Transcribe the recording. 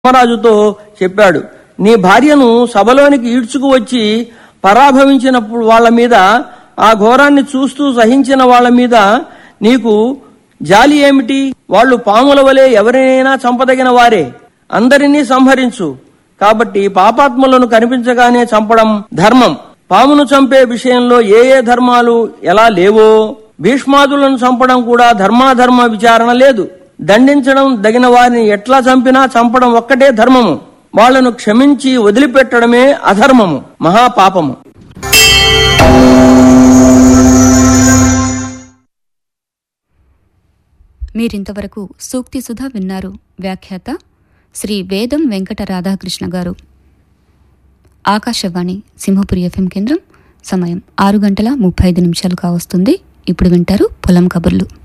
ధర్మరాజుతో చెప్పాడు నీ భార్యను సభలోనికి ఈడ్చుకు వచ్చి పరాభవించినప్పుడు వాళ్ళ మీద ఆ ఘోరాన్ని చూస్తూ సహించిన వాళ్ళ మీద నీకు జాలి ఏమిటి వాళ్ళు పాముల వలె ఎవరినైనా చంపదగిన వారే అందరినీ సంహరించు కాబట్టి పాపాత్ములను కనిపించగానే చంపడం ధర్మం పామును చంపే విషయంలో ఏ ఏ ధర్మాలు ఎలా లేవో భీష్మాదులను చంపడం కూడా ధర్మాధర్మ విచారణ లేదు దండించడం దగిన వారిని ఎట్లా చంపినా చంపడం ఒక్కటే ధర్మము వాళ్లను క్షమించి వదిలిపెట్టడమే అధర్మము మహాపాపము మీరింతవరకు సూక్తి సుధా విన్నారు వ్యాఖ్యాత శ్రీ వేదం వెంకట రాధాకృష్ణ గారు ఆకాశవాణి సింహపురి ఎఫ్ఎం కేంద్రం సమయం ఆరు గంటల ముప్పై ఐదు నిమిషాలు కావస్తుంది ఇప్పుడు వింటారు పొలం కబుర్లు